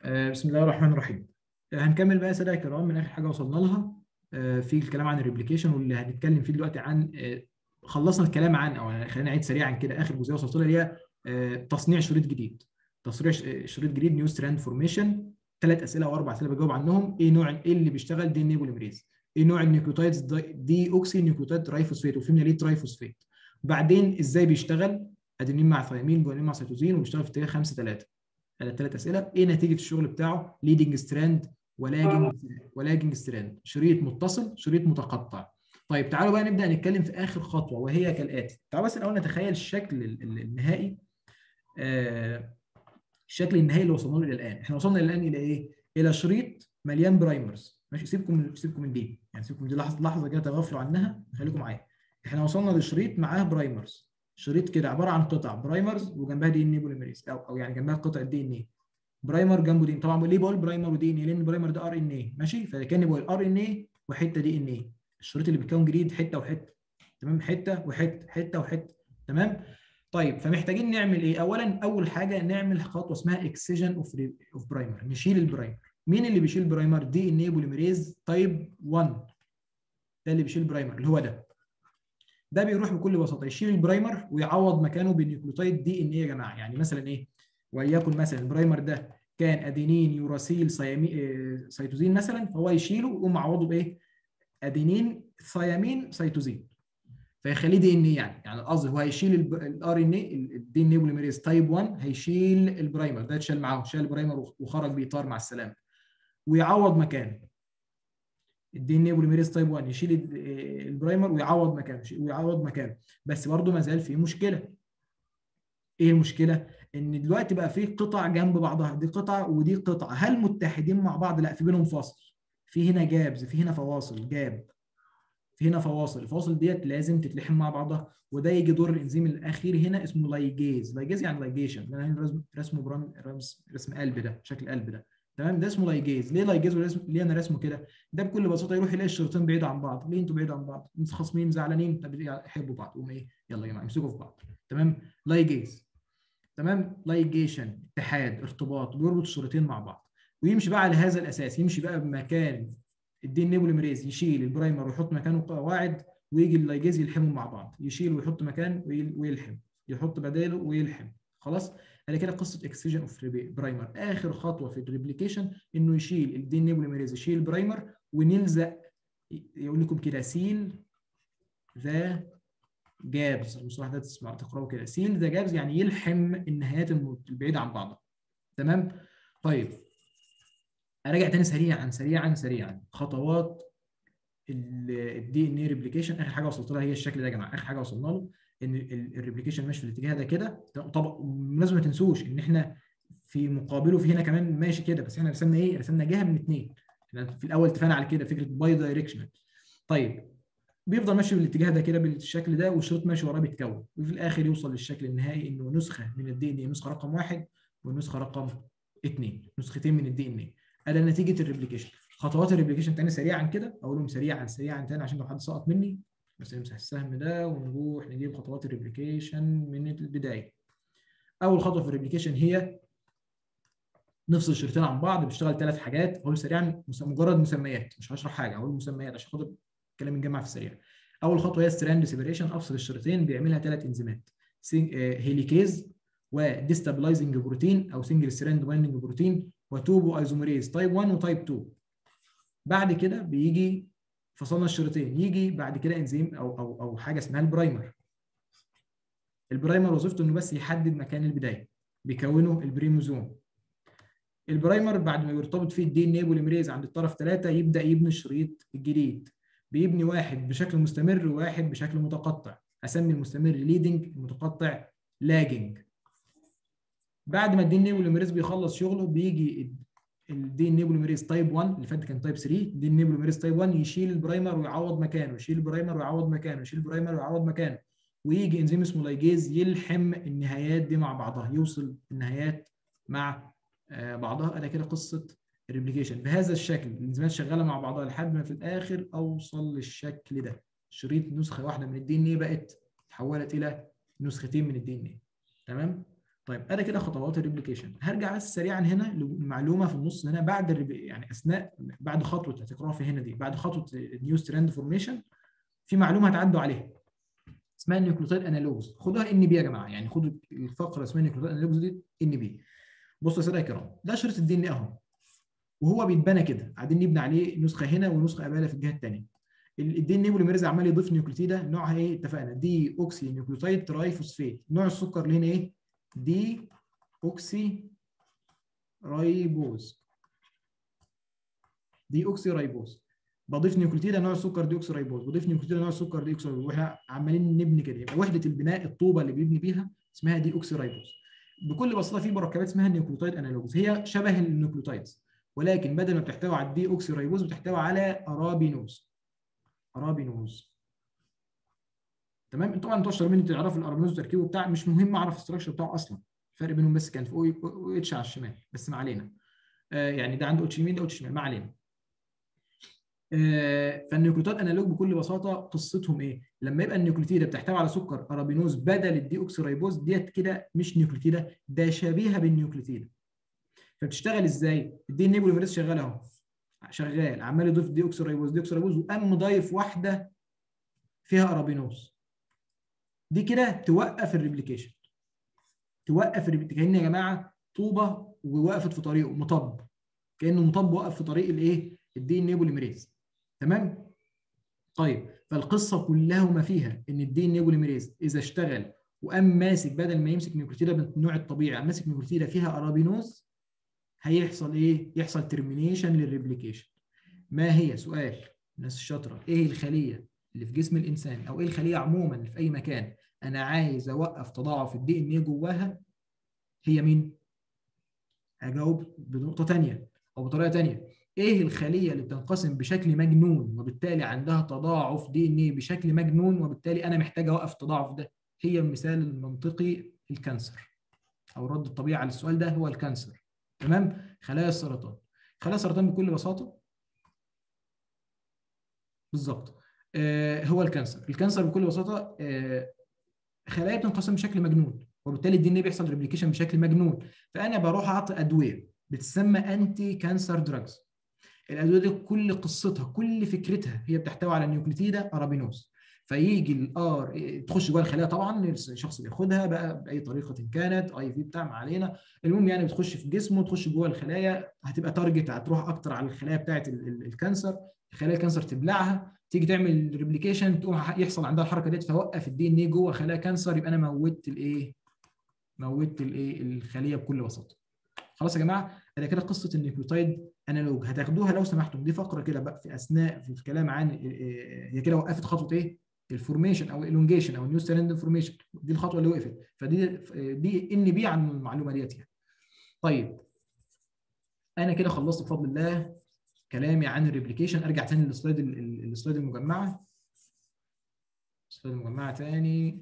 آه، بسم الله الرحمن الرحيم آه، هنكمل بقى يا ساده الكرام من اخر حاجه وصلنا لها آه، في الكلام عن الريبليكيشن واللي هنتكلم فيه دلوقتي عن آه، خلصنا الكلام عن او خلينا نعيد سريعا كده اخر جزئيه وصلت لها اللي هي آه، تصنيع شريط جديد تصنيع ش- آه، شريط جديد نيو ستراند فورميشن ثلاث اسئله او اربع اسئله بجاوب عنهم ايه نوع ايه اللي بيشتغل دي ان بوليمريز ايه نوع النيوكليوتايدز دي, دي اوكسي نيوكليوتايد ترايفوسفيت وفهمنا ليه ترايفوسفيت وبعدين ازاي بيشتغل ادينين مع ثيامين جوانين مع سيتوزين وبيشتغل في اتجاه 5 3 على ثلاث اسئله ايه نتيجه الشغل بتاعه ليدنج ستراند ولاجنج ولاجنج ستراند شريط متصل شريط متقطع طيب تعالوا بقى نبدا نتكلم في اخر خطوه وهي كالاتي تعالوا بس الاول نتخيل الشكل ال- ال- النهائي آه الشكل النهائي اللي وصلنا له الى الان احنا وصلنا الان الى ايه الى شريط مليان برايمرز ماشي سيبكم من سيبكم من دي يعني سيبكم من دي لحظه لحظه كده تغافلوا عنها خليكم معايا احنا وصلنا لشريط معاه برايمرز شريط كده عباره عن قطع برايمرز وجنبها دي ان اي بوليميريز او او يعني جنبها قطعه دي ان اي برايمر جنبه دي ان طبعا ليه بقول برايمر ودي ان اي لان البرايمر ده ار ان اي ماشي فكان بقول ار ان اي وحته دي ان اي الشريط اللي بيتكون جديد حته وحته تمام حته وحته حته وحته تمام طيب فمحتاجين نعمل ايه اولا اول حاجه نعمل خطوه اسمها اكسجن اوف اوف برايمر نشيل البرايمر مين اللي بيشيل البرايمر دي ان اي بوليميريز تايب 1 ده اللي بيشيل البرايمر اللي هو ده ده بيروح بكل بساطه يشيل البرايمر ويعوض مكانه بالنيوكليوتايد دي ان ايه يا جماعه يعني مثلا ايه وليكن مثلا البرايمر ده كان ادينين يوراسيل صيامي آه، سيتوزين مثلا فهو يشيله ويقوم معوضه بايه ادينين ثيامين سيتوزين فيخليه دي ان ايه يعني يعني القصد هو هيشيل الار ان ايه الدي ان ايه بوليميريز تايب 1 هيشيل البرايمر ده اتشال معاه شال البرايمر وخرج بإطار مع السلامه ويعوض مكانه الدي ان اي بوليميريز تايب 1 يشيل ال- البرايمر ويعوض مكانه ويعوض مكانه بس برضه ما زال في مشكله ايه المشكله ان دلوقتي بقى في قطع جنب بعضها دي قطعه ودي قطعه هل متحدين مع بعض لا في بينهم فاصل في هنا جابز في هنا فواصل جاب في هنا فواصل الفواصل ديت لازم تتلحم مع بعضها وده يجي دور الانزيم الاخير هنا اسمه لايجيز لايجيز يعني لايجيشن ده هنا رسم رسمه برم رسم رسم قلب ده شكل قلب ده تمام ده اسمه لايجيز ليه لايجيز ورسم ليه انا رسمه كده ده بكل بساطه يروح يلاقي الشريطين بعيد عن بعض ليه انتوا بعيد عن بعض انتوا خصمين زعلانين طب يحبوا بعض قوم ايه يلا يا جماعه امسكوا في بعض تمام لايجيز تمام لايجيشن اتحاد ارتباط بيربط الشريطين مع بعض ويمشي بقى على هذا الاساس يمشي بقى بمكان الدي ان بوليمريز يشيل البرايمر ويحط مكانه قواعد ويجي اللايجيز يلحمهم مع بعض يشيل ويحط مكان ويل- ويلحم يحط بداله ويلحم خلاص ادي كده قصه اكسجن اوف برايمر اخر خطوه في الريبليكيشن انه يشيل الدي ان بوليمريز يشيل البرايمر ونلزق يقول لكم كده سيل ذا جابز المصطلح ده تسمع تقراه كده سيل ذا جابز يعني يلحم النهايات الم- البعيده عن بعضها تمام طيب اراجع تاني سريعا سريعا سريعا خطوات الدي ان اي ريبليكيشن اخر حاجه وصلت لها هي الشكل ده يا جماعه اخر حاجه وصلنا له ان الريبليكيشن ماشي في الاتجاه ده كده طبعا لازم ما تنسوش ان احنا في مقابله في هنا كمان ماشي كده بس احنا رسمنا ايه رسمنا جهه من اثنين احنا في الاول اتفقنا على كده فكره باي دايركشنال طيب بيفضل ماشي بالاتجاه ده كده بالشكل ده والشريط ماشي وراه بيتكون وفي الاخر يوصل للشكل النهائي انه نسخه من الدي ان اي نسخه رقم واحد ونسخه رقم اثنين نسختين من الدي ان اي ادي نتيجه الريبليكيشن خطوات الريبليكيشن تاني سريعا كده اقولهم سريعا سريعا تاني عشان لو حد سقط مني بس نمسح السهم ده ونروح نجيب خطوات الريبليكيشن من البدايه اول خطوه في الريبليكيشن هي نفصل الشريطين عن بعض بيشتغل ثلاث حاجات اقول سريعا مس- مجرد مسميات مش هشرح حاجه اقول مسميات عشان خاطر الكلام يتجمع في السريع اول خطوه هي ستراند سيبريشن افصل الشريطين بيعملها ثلاث انزيمات سين- آه، هيليكيز وديستابلايزنج بروتين او سنجل ستراند بايندنج بروتين وتوبو ايزوميريز تايب 1 وتايب 2 بعد كده بيجي فصلنا الشريطين يجي بعد كده انزيم او او او حاجه اسمها البرايمر البرايمر وظيفته انه بس يحدد مكان البدايه بيكونه البريموزوم البرايمر بعد ما يرتبط فيه الدي ان اي بوليمريز عند الطرف ثلاثة يبدا يبني الشريط الجديد بيبني واحد بشكل مستمر وواحد بشكل متقطع اسمي المستمر ليدنج المتقطع لاجنج بعد ما الدي ان اي بوليمريز بيخلص شغله بيجي الدي ان اي بوليمريز تايب 1 اللي فات كان تايب 3 الدي ان اي بوليمريز تايب 1 يشيل البرايمر ويعوض مكانه يشيل البرايمر ويعوض مكانه يشيل البرايمر ويعوض مكانه ويجي انزيم اسمه لايجيز يلحم النهايات دي مع بعضها يوصل النهايات مع آه، بعضها ادي كده قصه الريبليكيشن بهذا الشكل الانزيمات شغاله مع بعضها لحد ما في الاخر اوصل للشكل ده شريط نسخه واحده من الدي ان اي بقت اتحولت الى نسختين من الدي ان اي تمام طيب ادي كده خطوات الريبليكيشن هرجع بس سريعا هنا لمعلومه في النص هنا بعد الريب... يعني اثناء بعد خطوه هتقراها في هنا دي بعد خطوه النيو ستراند فورميشن في معلومه هتعدوا عليها اسمها النيوكليوتيد انالوجز خدوها ان بي يا جماعه يعني خدوا الفقره اسمها النيوكليوتيد انالوجز دي ان بي بصوا يا ساده الكرام ده شريط الدي ان ايه اهو وهو بيتبنى كده قاعدين نبني عليه نسخه هنا ونسخه قباله في الجهه الثانيه الدي ان ايه بوليميريز عمال يضيف نيوكليوتيده نوعها ايه اتفقنا دي اوكسي نيوكليوتيد تراي فوسفيت نوع السكر اللي هنا ايه دي اوكسي رايبوز دي اوكسي رايبوز بضيف نيوكليوتيد نوع السكر دي اوكسي رايبوز بضيف نيوكليوتيد نوع السكر دي اوكسي رايبوز واحنا عمالين نبني كده يبقى وحده البناء الطوبه اللي بيبني بيها اسمها دي اوكسي رايبوز بكل بساطه في مركبات اسمها النيوكليوتيد انالوجز هي شبه النيوكليوتيدز ولكن بدل ما بتحتوي على الدي اوكسي رايبوز بتحتوي على ارابينوز ارابينوز تمام انتوا طبعا انتوا اشطر مني تعرفوا الارابينوز وتركيبه بتاع مش مهم اعرف الاستراكشر بتاعه اصلا الفرق بينهم بس كان في او اتش على الشمال بس ما علينا آه يعني ده عنده اتش يمين ده اتش شمال ما علينا آه فالنيوكليوتيد انالوج بكل بساطه قصتهم ايه؟ لما يبقى النيوكليوتيده بتحتوي على سكر ارابينوز بدل الدي اوكسي رايبوز ديت كده مش نيوكليوتيده ده شبيهه بالنيوكليوتيده فبتشتغل ازاي؟ الدي ان اي بوليميريز شغال اهو شغال عمال يضيف دي اوكسي رايبوز دي اوكسي رايبوز وقام مضايف واحده فيها ارابينوز دي كده توقف الريبليكيشن توقف الريبليكيشن كان يا جماعه طوبه ووقفت في طريقه مطب كانه مطب وقف في طريق الايه الدي ان اي بوليميريز تمام طيب فالقصه كلها وما فيها ان الدي ان اي بوليميريز اذا اشتغل وقام ماسك بدل ما يمسك نيوكليوتيده بالنوع الطبيعي قام ماسك نيوكليوتيده فيها ارابينوز هيحصل ايه يحصل ترمينيشن للريبليكيشن ما هي سؤال الناس الشاطره ايه الخليه اللي في جسم الانسان او ايه الخليه عموما اللي في اي مكان انا عايز اوقف تضاعف الدي ان ايه جواها هي مين اجاوب بنقطه ثانيه او بطريقه ثانيه ايه الخليه اللي بتنقسم بشكل مجنون وبالتالي عندها تضاعف دي ان ايه بشكل مجنون وبالتالي انا محتاج اوقف التضاعف ده هي المثال المنطقي الكانسر او الرد الطبيعي على السؤال ده هو الكانسر تمام خلايا السرطان خلايا السرطان بكل بساطه بالظبط آه هو الكانسر الكانسر بكل بساطه آه خلايا بتنقسم بشكل مجنون وبالتالي الدي ان بيحصل ريبليكيشن بشكل مجنون فانا بروح اعطي ادويه بتسمى انتي كانسر دراجز الادويه دي كل قصتها كل فكرتها هي بتحتوي على نيوكليتيدا ارابينوز فيجي الار تخش جوه الخلايا طبعا الشخص بياخدها بقى باي طريقه كانت اي في بتاع ما علينا المهم يعني بتخش في جسمه تخش جوه الخلايا هتبقى تارجت هتروح اكتر على الخلايا بتاعه الكانسر خلايا الكانسر تبلعها تيجي تعمل ريبليكيشن تقوم يحصل عندها الحركه ديت فوقف الدي ان ايه جوه خلايا كانسر يبقى انا موتت الايه موتت الايه الخليه بكل بساطه خلاص يا جماعه ادي كده قصه النيوكليوتايد انالوج هتاخدوها لو سمحتم دي فقره كده بقى في اثناء في الكلام عن هي كده وقفت خطوه ايه الفورميشن او الالونجيشن او النيو ستراند فورميشن دي الخطوه اللي وقفت فدي دي ان بي عن المعلومه ديت يعني طيب انا كده خلصت بفضل الله كلامي عن الريبليكيشن ارجع تاني للسلايد السلايد المجمعه السلايد المجمعه تاني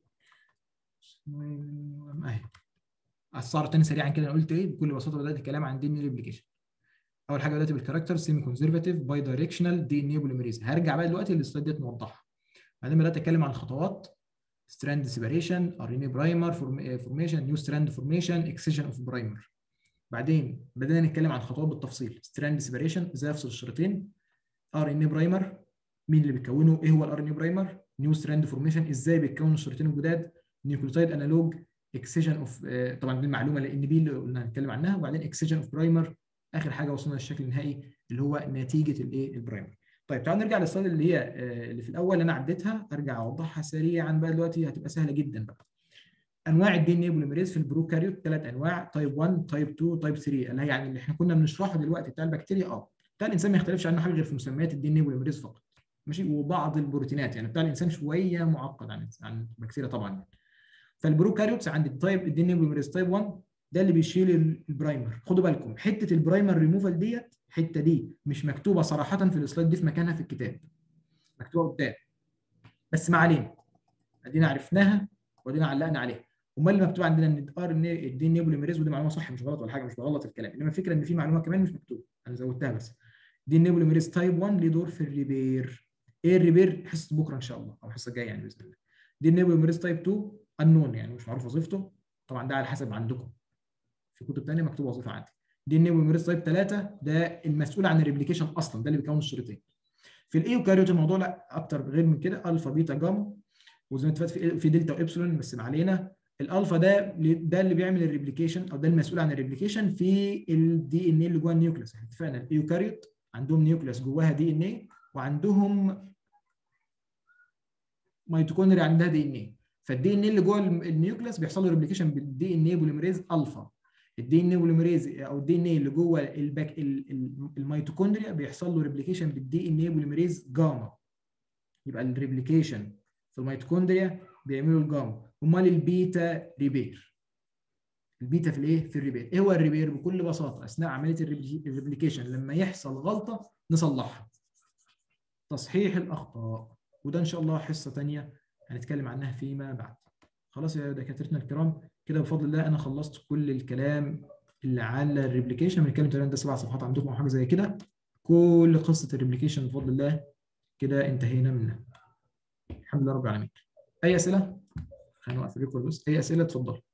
اهي اثار تاني سريعا كده انا قلت ايه بكل بساطه بدات الكلام عن دي ان ريبليكيشن اول حاجه بدات بالكاركتر سيمي كونزرفاتيف باي دايركشنال دي ان اي بوليميريز هرجع بقى دلوقتي للسلايد ديت نوضحها بعدين بدات اتكلم عن الخطوات ستراند سيبريشن ار ان اي برايمر فورميشن نيو ستراند فورميشن اكسجن اوف برايمر بعدين بدأنا نتكلم عن خطوات بالتفصيل ستراند سيبريشن ازاي افصل الشريطين ار ان اي برايمر مين اللي بيكونه ايه هو الار ان اي برايمر نيو ستراند فورميشن ازاي بيتكونوا الشريطين الجداد نيوكليوتايد انالوج اكسجن اوف طبعا دي المعلومه اللي ان بي اللي قلنا هنتكلم عنها وبعدين اكسجن اوف برايمر اخر حاجه وصلنا للشكل النهائي اللي هو نتيجه الايه البرايمر طيب تعالوا نرجع للسلايد اللي هي اللي في الاول اللي انا عديتها ارجع اوضحها سريعا بقى دلوقتي هتبقى سهله جدا بقى انواع الدي ان اي بوليميريز في البروكاريوت ثلاث انواع تايب 1 تايب 2 تايب 3 اللي هي يعني اللي احنا كنا بنشرحه دلوقتي بتاع البكتيريا اه بتاع الانسان ما يختلفش عنه حاجه غير في مسميات الدي ان اي بوليميريز فقط ماشي وبعض البروتينات يعني بتاع الانسان شويه معقد عن عن البكتيريا طبعا فالبروكاريوتس عند التايب الدي ان اي بوليميريز تايب 1 ده اللي بيشيل البرايمر خدوا بالكم حته البرايمر ريموفال ديت الحته دي مش مكتوبه صراحه في السلايد دي في مكانها في الكتاب مكتوبه قدام بس ما علينا ادينا عرفناها وادينا علقنا عليها امال اللي مكتوب عندنا ان ار ان الدي ان اي بوليميريز ودي معلومه صح مش غلط ولا حاجه مش بغلط الكلام انما الفكره ان في معلومه كمان مش مكتوبه انا زودتها بس دي ان اي بوليميريز تايب 1 ليه دور في الريبير ايه الريبير حصه بكره ان شاء الله او الحصه الجايه يعني باذن الله دي ان اي بوليميريز تايب 2 انون يعني مش معروف وظيفته طبعا ده على حسب عندكم في كتب ثانيه مكتوب وظيفه عندي دي ان اي بوليميريز تايب 3 ده المسؤول عن الريبليكيشن اصلا ده اللي بيكون الشريطين في الايوكاريوت الموضوع لا اكتر غير من كده الفا بيتا جاما وزي ما اتفقت في في دلتا وابسلون بس ما علينا الالفا ده ده اللي بيعمل الريبليكيشن او ده المسؤول عن الريبليكيشن في الدي ان اي اللي جوه النيوكليوس احنا اتفقنا الايوكاريوت عندهم نيوكليوس جواها دي ان اي وعندهم ميتوكوندريا عندها دي ان اي فالدي ان اي اللي جوه النيوكليوس بيحصل له ريبليكيشن بالدي ان اي بوليميريز الفا الدي ان اي بوليميريز او الدي ان اي اللي جوه الباك الميتوكوندريا بيحصل له ريبليكيشن بالدي ان اي بوليميريز جاما يبقى الريبليكيشن في الميتوكوندريا بيعملوا الجاما امال البيتا ريبير البيتا في الايه في الريبير ايه هو الريبير بكل بساطه اثناء عمليه الريبليكيشن لما يحصل غلطه نصلحها تصحيح الاخطاء وده ان شاء الله حصه ثانيه هنتكلم عنها فيما بعد خلاص يا دكاترتنا الكرام كده بفضل الله انا خلصت كل الكلام اللي على الريبليكيشن بنتكلم تقريبا ده سبع صفحات عندكم او حاجه زي كده كل قصه الريبليكيشن بفضل الله كده انتهينا منها الحمد لله رب العالمين اي اسئله هنوقف الريكورد بس اي اسئله اتفضل